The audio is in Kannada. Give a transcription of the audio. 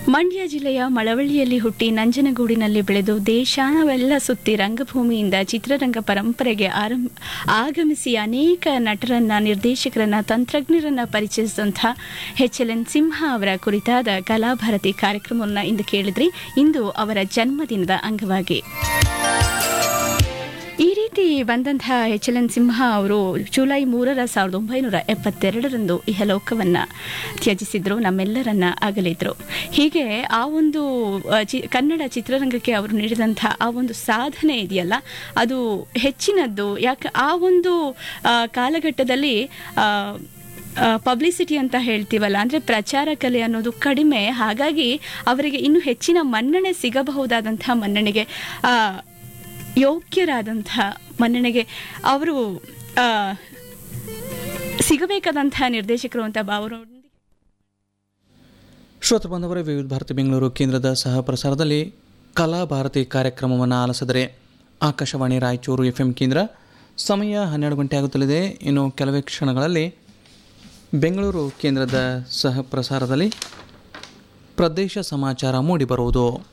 ಮಂಡ್ಯ ಜಿಲ್ಲೆಯ ಮಳವಳ್ಳಿಯಲ್ಲಿ ಹುಟ್ಟಿ ನಂಜನಗೂಡಿನಲ್ಲಿ ಬೆಳೆದು ದೇಶಾನವೆಲ್ಲ ಸುತ್ತಿ ರಂಗಭೂಮಿಯಿಂದ ಚಿತ್ರರಂಗ ಪರಂಪರೆಗೆ ಆರಂಭ ಆಗಮಿಸಿ ಅನೇಕ ನಟರನ್ನ ನಿರ್ದೇಶಕರನ್ನ ತಂತ್ರಜ್ಞರನ್ನ ಪರಿಚಯಿಸಿದಂಥ ಎಚ್ ಎಲ್ ಎನ್ ಸಿಂಹ ಅವರ ಕುರಿತಾದ ಕಲಾಭಾರತಿ ಕಾರ್ಯಕ್ರಮವನ್ನು ಇಂದು ಕೇಳಿದ್ರಿ ಇಂದು ಅವರ ಜನ್ಮದಿನದ ಅಂಗವಾಗಿ ಈ ರೀತಿ ಬಂದಂತಹ ಎಚ್ ಎಲ್ ಎನ್ ಸಿಂಹ ಅವರು ಜುಲೈ ಮೂರರ ಸಾವಿರದ ಒಂಬೈನೂರ ಎಪ್ಪತ್ತೆರಡರಂದು ಇಹಲೋಕವನ್ನ ತ್ಯಜಿಸಿದ್ರು ನಮ್ಮೆಲ್ಲರನ್ನ ಅಗಲಿದ್ರು ಹೀಗೆ ಆ ಒಂದು ಆ, ಚಿ- ಕನ್ನಡ ಚಿತ್ರರಂಗಕ್ಕೆ ಅವರು ನೀಡಿದಂತಹ ಆ ಒಂದು ಸಾಧನೆ ಇದೆಯಲ್ಲ ಅದು ಹೆಚ್ಚಿನದ್ದು ಯಾಕೆ ಆ ಒಂದು ಆ, ಕಾಲಘಟ್ಟದಲ್ಲಿ ಆ, ಪಬ್ಲಿಸಿಟಿ ಅಂತ ಹೇಳ್ತೀವಲ್ಲ ಅಂದರೆ ಪ್ರಚಾರ ಕಲೆ ಅನ್ನೋದು ಕಡಿಮೆ ಹಾಗಾಗಿ ಅವರಿಗೆ ಇನ್ನೂ ಹೆಚ್ಚಿನ ಮನ್ನಣೆ ಸಿಗಬಹುದಾದಂತಹ ಮನ್ನಣೆಗೆ ಆ, ಯೋಗ್ಯರಾದಂತಹ ಮನ್ನಣೆಗೆ ಅವರು ಆ, ಸಿಗಬೇಕಾದಂತಹ ನಿರ್ದೇಶಕರು ಅಂತ ಅವರು ಶ್ರೋತೃ ಬಂದವರೇ ವಿವಿಧ ಭಾರತಿ ಬೆಂಗಳೂರು ಕೇಂದ್ರದ ಸಹ ಪ್ರಸಾರದಲ್ಲಿ ಕಲಾ ಭಾರತಿ ಕಾರ್ಯಕ್ರಮವನ್ನು ಆಲಿಸಿದರೆ ಆಕಾಶವಾಣಿ ರಾಯಚೂರು ಎಫ್ ಎಂ ಕೇಂದ್ರ ಸಮಯ ಹನ್ನೆರಡು ಗಂಟೆ ಆಗುತ್ತಲಿದೆ ಇನ್ನು ಕೆಲವೇ ಕ್ಷಣಗಳಲ್ಲಿ ಬೆಂಗಳೂರು ಕೇಂದ್ರದ ಸಹ ಪ್ರಸಾರದಲ್ಲಿ ಪ್ರದೇಶ ಸಮಾಚಾರ ಮೂಡಿಬರುವುದು